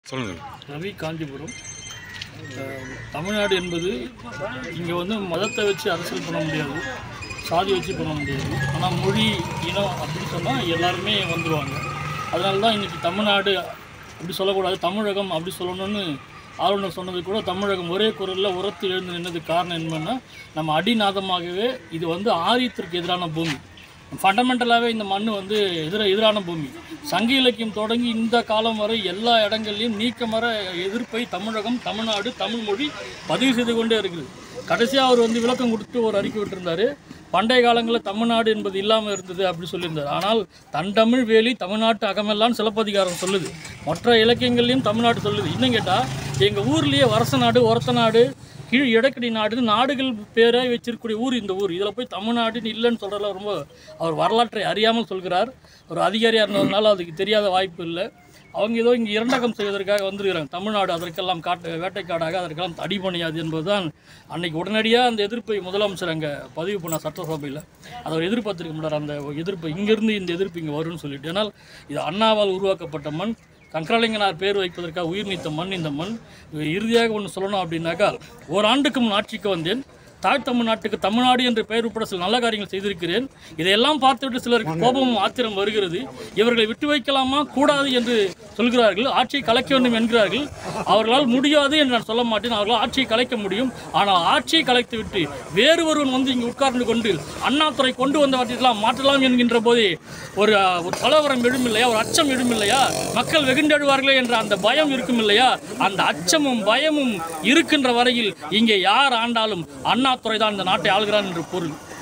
சொல்லுங்கள் ரவி காஞ்சிபுரம் அஹ், தமிழ்நாடு என்பது இங்கே வந்து மதத்தை வச்சு அரசியல் பண்ண முடியாது சாதி வச்சு பண்ண முடியாது ஆனால் மொழி இனம் அப்படின்னு சொன்னால் எல்லாருமே வந்துடுவாங்க அதனால தான் இன்றைக்கி தமிழ்நாடு அப்படி சொல்லக்கூடாது தமிழகம் அப்படி சொல்லணும்னு ஆளுநர் சொன்னது கூட தமிழகம் ஒரே குரலில் உரத்து எழுந்து நின்னதுக்கு காரணம் என்னன்னா நம்ம அடிநாதமாகவே இது வந்து ஆரியத்திற்கு எதிரான பூமி ஃபண்டமெண்டலாகவே இந்த மண் வந்து எதிர எதிரான பூமி சங்க இலக்கியம் தொடங்கி இந்த காலம் வரை எல்லா இடங்கள்லையும் நீக்கமர எதிர்ப்பை தமிழகம் தமிழ்நாடு தமிழ் மொழி பதிவு செய்து கொண்டே இருக்குது கடைசியாக அவர் வந்து விளக்கம் கொடுத்து ஒரு அறிக்கை விட்டிருந்தாரு பண்டைய காலங்களில் தமிழ்நாடு என்பது இல்லாமல் இருந்தது அப்படி சொல்லியிருந்தார் ஆனால் தன் தமிழ் வேலி தமிழ்நாட்டு அகமெல்லாம் சிலப்பதிகாரம் சொல்லுது மற்ற இலக்கியங்கள்லையும் தமிழ்நாடு சொல்லுது இன்னும் கேட்டால் எங்கள் ஊர்லேயே வரச நாடு ஒரத்த நாடு கீழ் இடக்கடி நாடுன்னு நாடுகள் பேரை வச்சிருக்கக்கூடிய ஊர் இந்த ஊர் இதில் போய் தமிழ்நாடுன்னு இல்லைன்னு சொல்கிறதுல ரொம்ப அவர் வரலாற்றை அறியாமல் சொல்கிறார் ஒரு அதிகாரியாக இருந்ததுனால அதுக்கு தெரியாத வாய்ப்பு இல்லை அவங்க ஏதோ இங்கே இரண்டகம் செய்வதற்காக வந்திருக்கிறாங்க தமிழ்நாடு அதற்கெல்லாம் காட்டு வேட்டைக்காடாக அதற்கெல்லாம் அடிபணியாது என்பதுதான் அன்னைக்கு உடனடியாக அந்த எதிர்ப்பை முதலமைச்சர் அங்கே பதிவு பண்ண சட்டசபையில் அதை அவர் எதிர்பார்த்திருக்க முடியார் அந்த எதிர்ப்பு இங்கேருந்து இந்த எதிர்ப்பு இங்கே வரும்னு சொல்லிட்டு ஏன்னால் இது அண்ணாவால் உருவாக்கப்பட்ட மண் கங்கராலிங்கனார் பேர் வைப்பதற்காக உயிர் நீத்த மண் இந்த மண் இறுதியாக ஒன்று சொல்லணும் அப்படின்னாக்கா ஓராண்டுக்கு முன் ஆட்சிக்கு வந்தேன் தாய் தமிழ்நாட்டுக்கு தமிழ்நாடு என்று பெயர் உட்பட சில நல்ல காரியங்கள் செய்திருக்கிறேன் இதையெல்லாம் பார்த்துவிட்டு சிலருக்கு கோபமும் ஆத்திரம் வருகிறது இவர்களை விட்டு வைக்கலாமா கூடாது என்று சொல்கிறார்கள் ஆட்சியை கலைக்க வேண்டும் என்கிறார்கள் அவர்களால் முடியாது என்று நான் சொல்ல மாட்டேன் அவர்களால் ஆட்சியை கலைக்க முடியும் ஆனால் ஆட்சியை கலைத்து விட்டு வேறு ஒருவன் வந்து இங்கு உட்கார்ந்து கொண்டு அண்ணாதுறை கொண்டு வந்தவற்றையெல்லாம் மாற்றலாம் என்கின்ற போதே ஒரு அஹ், ஒரு கலவரம் எழும் இல்லையா ஒரு அச்சம் எழும் இல்லையா மக்கள் வெகுண்டெழுவார்களே என்ற அந்த பயம் இருக்கும் இல்லையா அந்த அச்சமும் பயமும் இருக்கின்ற வரையில் இங்கே யார் ஆண்டாலும் அண்ணாதுறை தான் இந்த நாட்டை ஆளுகிறான் என்று பொருள்